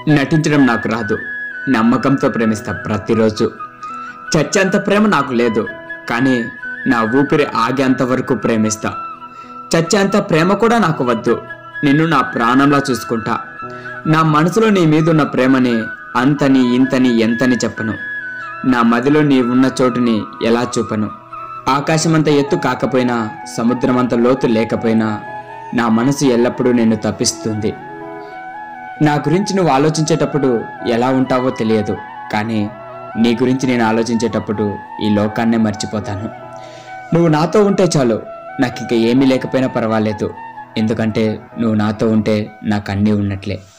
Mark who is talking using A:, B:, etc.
A: నటించడం నాకు రాదు నమ్మకంతో ప్రేమిస్తా ప్రతిరోజు చచ్చేంత ప్రేమ నాకు లేదు కానీ నా ఊపిరి ఆగేంత వరకు ప్రేమిస్తా చచ్చేంత ప్రేమ కూడా నాకు వద్దు నిన్ను నా ప్రాణంలా చూసుకుంటా నా మనసులో నీ మీదున్న ప్రేమని అంతని ఇంతని ఎంతని చెప్పను నా మదిలో నీ ఉన్న చోటుని ఎలా చూపను ఆకాశమంత ఎత్తు కాకపోయినా సముద్రమంత లోతు లేకపోయినా నా మనసు ఎల్లప్పుడూ నిన్ను తప్పిస్తుంది నా గురించి నువ్వు ఆలోచించేటప్పుడు ఎలా ఉంటావో తెలియదు కానీ నీ గురించి నేను ఆలోచించేటప్పుడు ఈ లోకాన్నే మర్చిపోతాను నువ్వు నాతో ఉంటే చాలు నాకు ఇంక ఏమీ లేకపోయినా పర్వాలేదు ఎందుకంటే నువ్వు నాతో ఉంటే నాకు అన్నీ ఉన్నట్లే